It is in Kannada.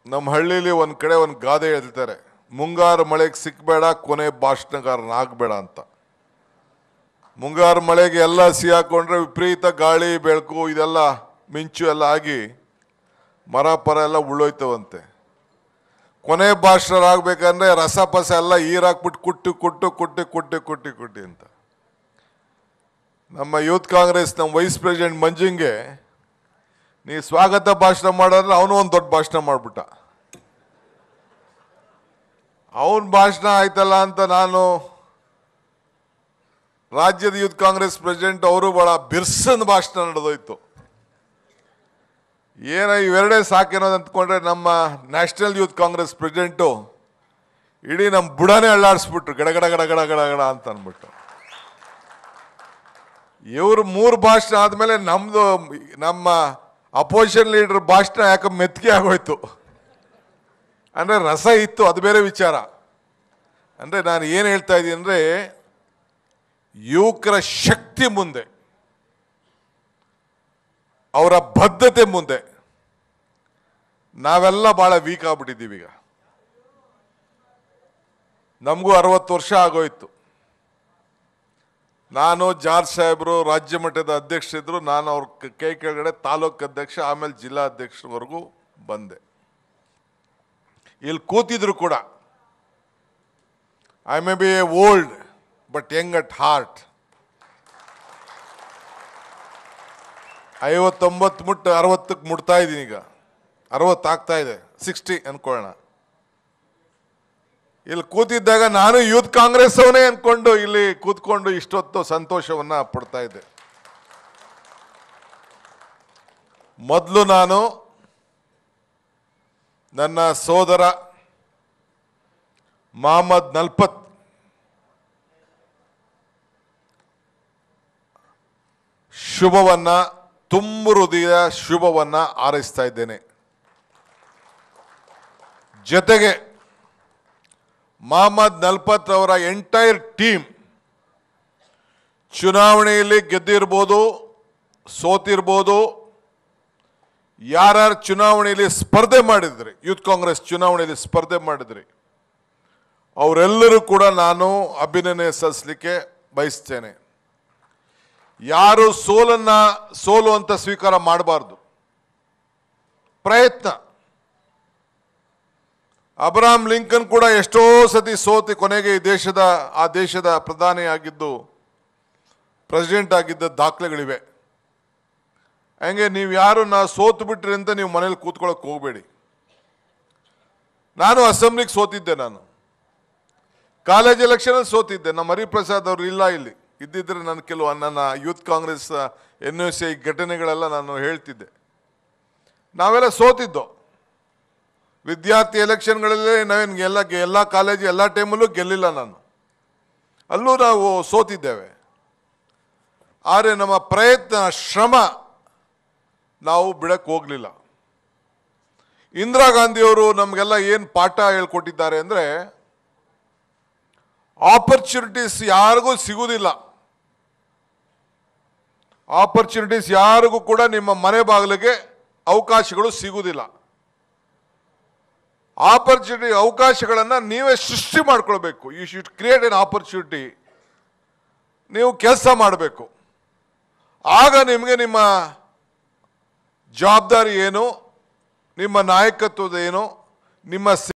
ನಮ್ಮ ಹಳ್ಳಿಲಿ ಒಂದು ಕಡೆ ಒಂದು ಗಾದೆ ಹೇಳ್ತಾರೆ ಮುಂಗಾರು ಮಳೆಗೆ ಸಿಕ್ಕಬೇಡ ಕೊನೆ ಭಾಷಣಗಾರನಾಗಬೇಡ ಅಂತ ಮುಂಗಾರು ಮಳೆಗೆ ಎಲ್ಲ ಸಿಹಾಕೊಂಡ್ರೆ ವಿಪರೀತ ಗಾಳಿ ಬೆಳಕು ಇದೆಲ್ಲ ಮಿಂಚು ಎಲ್ಲ ಆಗಿ ಮರ ಪರ ಎಲ್ಲ ಉಳ್ಳೋಯ್ತವಂತೆ ಕೊನೆ ಭಾಷಣರಾಗಬೇಕಂದ್ರೆ ರಸ ಪಸ ಎಲ್ಲ ಈರಾಕ್ಬಿಟ್ಟು ಕುಟ್ಟು ಕುಟ್ಟು ಕುಟ್ಟಿ ಕುಟ್ಟಿ ಕುಟ್ಟಿ ಕುಟ್ಟಿ ಅಂತ ನಮ್ಮ ಯೂತ್ ಕಾಂಗ್ರೆಸ್ ನಮ್ಮ ವೈಸ್ ಪ್ರೆಸಿಡೆಂಟ್ ಮಂಜುಂಗೆ ನೀ ಸ್ವಾಗತ ಭಾಷಣ ಮಾಡಿದ್ರೆ ಅವನು ಒಂದು ದೊಡ್ಡ ಭಾಷಣ ಮಾಡ್ಬಿಟ್ಟ ಅವನ ಭಾಷಣ ಆಯ್ತಲ್ಲ ಅಂತ ನಾನು ರಾಜ್ಯದ ಯೂತ್ ಕಾಂಗ್ರೆಸ್ ಪ್ರೆಸಿಡೆಂಟ್ ಅವರು ಬಹಳ ಬಿರ್ಸನ್ ಭಾಷಣ ನಡೆದೋಯ್ತು ಏನ ಇವೆರಡೇ ಸಾಕೇನೋದು ಅಂದ್ಕೊಂಡ್ರೆ ನಮ್ಮ ನ್ಯಾಷನಲ್ ಯೂತ್ ಕಾಂಗ್ರೆಸ್ ಪ್ರೆಸಿಡೆಂಟು ಇಡೀ ನಮ್ಮ ಬುಡನೇ ಅಳ್ಳಾಡಿಸ್ಬಿಟ್ರು ಗಡಗಡ ಗಡಗಡ ಗಡಗಡ ಅಂತ ಅಂದ್ಬಿಟ್ಟು ಇವ್ರು ಮೂರು ಭಾಷಣ ಆದಮೇಲೆ ನಮ್ಮದು ನಮ್ಮ ಅಪೋಸಿಷನ್ ಲೀಡರ್ ಭಾಷಣ ಯಾಕೆ ಮೆತ್ತಿಗೆ ಆಗೋಯ್ತು ಅಂದರೆ ರಸ ಇತ್ತು ಅದು ಬೇರೆ ವಿಚಾರ ಅಂದರೆ ನಾನು ಏನು ಹೇಳ್ತಾ ಇದ್ದೀನಿ ಅಂದರೆ ಯುವಕರ ಶಕ್ತಿ ಮುಂದೆ ಅವರ ಬದ್ಧತೆ ಮುಂದೆ ನಾವೆಲ್ಲ ಭಾಳ ವೀಕ್ ಆಗ್ಬಿಟ್ಟಿದ್ದೀವಿ ಈಗ ನಮಗೂ ಅರವತ್ತು ವರ್ಷ ಆಗೋಯ್ತು ನಾನು ಜಾರ್ಜ್ ಸಾಹೇಬರು ರಾಜ್ಯ ಮಟ್ಟದ ಅಧ್ಯಕ್ಷರಿದ್ರು ನಾನು ಅವ್ರ ಕ- ಕೈ ಕೆಳಗಡೆ ತಾಲೂಕು ಅಧ್ಯಕ್ಷ ಆಮೇಲೆ ಜಿಲ್ಲಾ ಅಧ್ಯಕ್ಷರವರೆಗೂ ಬಂದೆ ಇಲ್ಲಿ ಕೂತಿದ್ರು ಕೂಡ I may be a old but young at heart ಐವತ್ತೊಂಬತ್ತು ಮುಟ್ಟು ಅರವತ್ತಕ್ಕೆ ಮುಟ್ತಾ ಇದ್ದೀನಿ ಈಗ ಅರವತ್ತಾಗ್ತಾ ಇದೆ ಸಿಕ್ಸ್ಟಿ ಅನ್ಕೊಳ್ಳೋಣ ಇಲ್ಲಿ ಕೂತಿದ್ದಾಗ ನಾನು ಯೂತ್ ಕಾಂಗ್ರೆಸ್ ಅವನೇ ಅನ್ಕೊಂಡು ಇಲ್ಲಿ ಕೂತ್ಕೊಂಡು ಇಷ್ಟೊತ್ತು ಸಂತೋಷವನ್ನ ಪಡ್ತಾ ಇದ್ದೆ ಮೊದಲು ನಾನು ನನ್ನ ಸೋದರ ಮಹಮ್ಮದ್ ನಲ್ಪತ್ ಶುಭವನ್ನ ತುಂಬು ಹೃದಯ ಶುಭವನ್ನ ಹಾರೈಸ್ತಾ ಇದ್ದೇನೆ ಜೊತೆಗೆ ಮಹಮ್ಮದ್ ನಲ್ಪತ್ ಅವರ ಎಂಟೈರ್ ಟೀಮ್ ಚುನಾವಣೆಯಲ್ಲಿ ಗೆದ್ದಿರ್ಬೋದು ಸೋತಿರ್ಬೋದು ಯಾರ್ಯಾರು ಚುನಾವಣೆಯಲ್ಲಿ ಸ್ಪರ್ಧೆ ಮಾಡಿದ್ರಿ ಯೂತ್ ಕಾಂಗ್ರೆಸ್ ಚುನಾವಣೆಯಲ್ಲಿ ಸ್ಪರ್ಧೆ ಮಾಡಿದ್ರಿ ಅವರೆಲ್ಲರೂ ಕೂಡ ನಾನು ಅಭಿನಂದನೆ ಸಲ್ಲಿಸಲಿಕ್ಕೆ ಬಯಸ್ತೇನೆ ಯಾರು ಸೋಲನ್ನ ಸೋಲು ಅಂತ ಸ್ವೀಕಾರ ಮಾಡಬಾರ್ದು ಪ್ರಯತ್ನ ಅಬ್ರಾಹಂ ಲಿಂಕನ್ ಕೂಡ ಎಷ್ಟೋ ಸತಿ ಸೋತಿ ಕೊನೆಗೆ ಈ ದೇಶದ ಆ ದೇಶದ ಪ್ರಧಾನಿ ಆಗಿದ್ದು ಪ್ರೆಸಿಡೆಂಟ್ ಆಗಿದ್ದ ದಾಖಲೆಗಳಿವೆ ಹಂಗೆ ನೀವು ಯಾರು ನಾ ಸೋತು ಬಿಟ್ರಿ ಅಂತ ನೀವು ಮನೇಲಿ ಕೂತ್ಕೊಳ್ಳೋಕೆ ಹೋಗಬೇಡಿ ನಾನು ಅಸೆಂಬ್ಲಿಗೆ ಸೋತಿದ್ದೆ ನಾನು ಕಾಲೇಜ್ ಎಲೆಕ್ಷನ್ ಸೋತಿದ್ದೆ ನಮ್ಮ ಹರಿಪ್ರಸಾದ್ ಅವರು ಇಲ್ಲ ಇಲ್ಲಿ ಇದ್ದಿದ್ರೆ ನಾನು ಕೆಲವು ನನ್ನ youth Congress N S I ಘಟನೆಗಳೆಲ್ಲ ನಾನು ಹೇಳ್ತಿದ್ದೆ ನಾವೆಲ್ಲ ಸೋತಿದ್ದೋ ವಿದ್ಯಾರ್ಥಿ ಎಲೆಕ್ಷನ್ಗಳಲ್ಲಿ ನಾವೇನು ಎಲ್ಲ ಎಲ್ಲ ಕಾಲೇಜು ಎಲ್ಲ ಟೈಮಲ್ಲೂ ಗೆಲ್ಲಿಲ್ಲ ನಾನು ಅಲ್ಲೂ ನಾವು ಸೋತಿದ್ದೇವೆ ಆದರೆ ನಮ್ಮ ಪ್ರಯತ್ನ ಶ್ರಮ ನಾವು ಬಿಡಕ್ಕೆ ಹೋಗಲಿಲ್ಲ ಇಂದಿರಾ ಗಾಂಧಿಯವರು ನಮಗೆಲ್ಲ ಏನು ಪಾಠ ಹೇಳ್ಕೊಟ್ಟಿದ್ದಾರೆ ಅಂದರೆ ಆಪರ್ಚುನಿಟೀಸ್ ಯಾರಿಗೂ ಸಿಗುವುದಿಲ್ಲ ಆಪರ್ಚುನಿಟೀಸ್ ಯಾರಿಗೂ ಕೂಡ ನಿಮ್ಮ ಮನೆ ಬಾಗಿಲಿಗೆ ಅವಕಾಶಗಳು ಸಿಗುವುದಿಲ್ಲ ಆಪರ್ಚುನಿಟಿ ಅವಕಾಶಗಳನ್ನು ನೀವೇ ಸೃಷ್ಟಿ ಮಾಡ್ಕೊಳ್ಬೇಕು you should create an opportunity ನೀವು ಕೆಲಸ ಮಾಡಬೇಕು ಆಗ ನಿಮಗೆ ನಿಮ್ಮ ಜವಾಬ್ದಾರಿ ಏನು ನಿಮ್ಮ ನಾಯಕತ್ವದ ಏನು ನಿಮ್ಮ